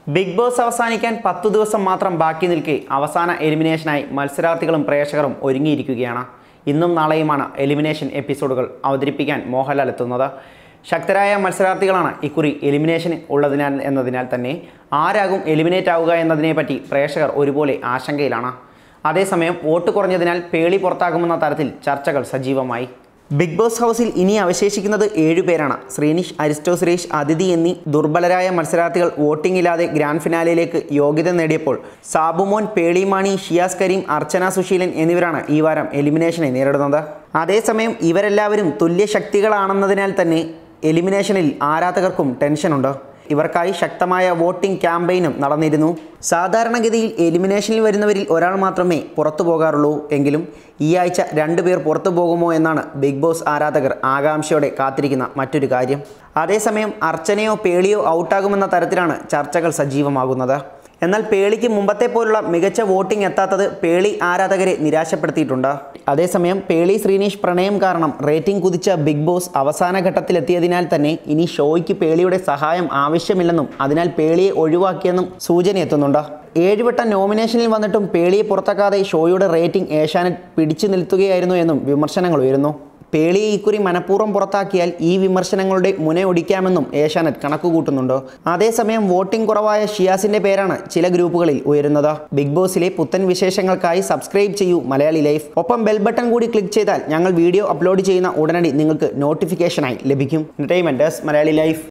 big boss അവസാനിക്കാൻ പത്തു ദിവസം മാത്രം ബാക്കി നിൽക്കെ അവസാന എലിമിനേഷനായി മത്സരാർത്ഥികളും പ്രേക്ഷകരും ഒരുങ്ങിയിരിക്കുകയാണ് ഇന്നും നാളെയുമാണ് എലിമിനേഷൻ എപ്പിസോഡുകൾ അവതരിപ്പിക്കാൻ മോഹൻലാൽ എത്തുന്നത് ശക്തരായ മത്സരാർത്ഥികളാണ് ഇക്കുറി എലിമിനേഷൻ ഉള്ളതിനാൽ എന്നതിനാൽ തന്നെ ആരാകും എലിമിനേറ്റ് ആവുക എന്നതിനെപ്പറ്റി പ്രേക്ഷകർ ഒരുപോലെ ആശങ്കയിലാണ് അതേസമയം വോട്ട് കുറഞ്ഞതിനാൽ പേളി പുറത്താകുമെന്ന തരത്തിൽ ചർച്ചകൾ സജീവമായി ബിഗ് ബോസ് ഹൗസിൽ ഇനി അവശേഷിക്കുന്നത് ഏഴുപേരാണ് ശ്രീനിഷ് അരിസ്റ്റോ സുരേഷ് അതിഥി എന്നീ ദുർബലരായ മത്സരാർത്ഥികൾ വോട്ടിംഗ് ഇല്ലാതെ ഗ്രാൻഡ് ഫിനാലയിലേക്ക് യോഗ്യത നേടിയപ്പോൾ സാബുമോൻ പേളിമാണി ഷിയാസ് കരീം അർച്ചന സുശീലൻ എന്നിവരാണ് ഈ വാരം എലിമിനേഷനെ നേരിടുന്നത് അതേസമയം ഇവരെല്ലാവരും തുല്യ ശക്തികളാണെന്നതിനാൽ തന്നെ എലിമിനേഷനിൽ ആരാധകർക്കും ടെൻഷനുണ്ട് ഇവർക്കായി ശക്തമായ വോട്ടിംഗ് ക്യാമ്പയിനും നടന്നിരുന്നു സാധാരണഗതിയിൽ എലിമിനേഷനിൽ വരുന്നവരിൽ ഒരാൾ മാത്രമേ പുറത്തു പോകാറുള്ളൂ എങ്കിലും ഈ ആഴ്ച രണ്ടുപേർ പുറത്തു പോകുമോ എന്നാണ് ബിഗ് ബോസ് ആരാധകർ ആകാംക്ഷയോടെ കാത്തിരിക്കുന്ന മറ്റൊരു കാര്യം അതേസമയം അർച്ചനയോ പേളിയോ ഔട്ടാകുമെന്ന തരത്തിലാണ് ചർച്ചകൾ സജീവമാകുന്നത് എന്നാൽ പേളിക്ക് മുമ്പത്തെ പോലുള്ള മികച്ച വോട്ടിംഗ് എത്താത്തത് പേളി ആരാധകരെ നിരാശപ്പെടുത്തിയിട്ടുണ്ട് അതേസമയം പേളി ശ്രീനീഷ് പ്രണയം കാരണം റേറ്റിംഗ് കുതിച്ച ബിഗ് ബോസ് അവസാന ഘട്ടത്തിലെത്തിയതിനാൽ തന്നെ ഇനി ഷോയ്ക്ക് പേളിയുടെ സഹായം ആവശ്യമില്ലെന്നും അതിനാൽ പേളിയെ ഒഴിവാക്കിയെന്നും സൂചന എത്തുന്നുണ്ട് ഏഴുവട്ടം നോമിനേഷനിൽ വന്നിട്ടും പേളിയെ പുറത്താക്കാതെ ഷോയുടെ റേറ്റിംഗ് ഏഷ്യാനെറ്റ് പിടിച്ചു നിൽത്തുകയായിരുന്നു എന്നും വിമർശനങ്ങൾ ഉയരുന്നു പേളിയെ ഇക്കുറി മനഃപൂർവ്വം പുറത്താക്കിയാൽ ഈ വിമർശനങ്ങളുടെ മുനയൊടിക്കാമെന്നും ഏഷ്യാനെറ്റ് കണക്കുകൂട്ടുന്നുണ്ട് അതേസമയം വോട്ടിംഗ് കുറവായ ഷിയാസിന്റെ പേരാണ് ചില ഗ്രൂപ്പുകളിൽ ഉയരുന്നത് ബിഗ് ബോസിലെ പുത്തൻ വിശേഷങ്ങൾക്കായി സബ്സ്ക്രൈബ് ചെയ്യൂ മലയാളി ലൈഫ് ഒപ്പം ബെൽ ബട്ടൺ കൂടി ക്ലിക്ക് ചെയ്താൽ ഞങ്ങൾ വീഡിയോ അപ്ലോഡ് ചെയ്യുന്ന ഉടനടി നിങ്ങൾക്ക് നോട്ടിഫിക്കേഷനായി ലഭിക്കും എന്റർടൈൻമെന്റ് മലയാളി ലൈഫ്